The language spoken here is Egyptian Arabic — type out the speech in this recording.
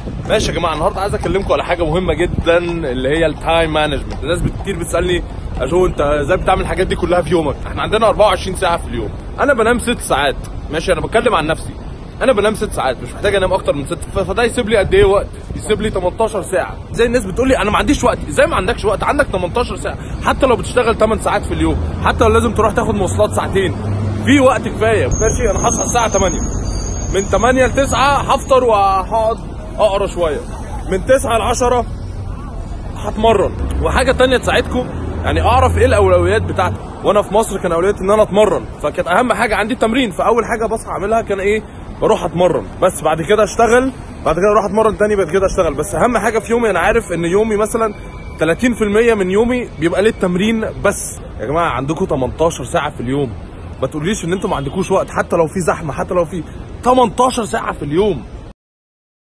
ماشي يا جماعه النهارده عايز اكلمكم على حاجه مهمه جدا اللي هي التايم مانجمنت الناس كتير بتسالني يا جو انت ازاي بتعمل الحاجات دي كلها في يومك احنا عندنا 24 ساعه في اليوم انا بنام 6 ساعات ماشي انا بتكلم عن نفسي انا بنام 6 ساعات مش محتاج انام اكتر من 6 ف- فده يسيب لي قد ايه وقت يسيب لي 18 ساعه زي الناس بتقول لي انا ما عنديش وقت ازاي ما عندكش وقت عندك 18 ساعه حتى لو بتشتغل 8 ساعات في اليوم حتى لو لازم تروح تاخد مواصلات ساعتين في وقت كفايه ماشي انا هصحى الساعه 8 من 8 ل 9 هفطر وهقعد اقرا شويه من 9 ل 10 هتمرن وحاجه تانية تساعدكم يعني اعرف ايه الاولويات بتاعتي وانا في مصر كان اولويتي ان انا اتمرن فكانت اهم حاجه عندي التمرين فاول حاجه بصحى اعملها كان ايه بروح اتمرن بس بعد كده اشتغل بعد كده اروح اتمرن تاني بعد كده اشتغل بس اهم حاجه في يومي انا عارف ان يومي مثلا 30% من يومي بيبقى للتمرين بس يا جماعه عندكم 18 ساعه في اليوم ما تقوليش ان انتوا ما عندكوش وقت حتى لو في زحمه حتى لو في 18 ساعه في اليوم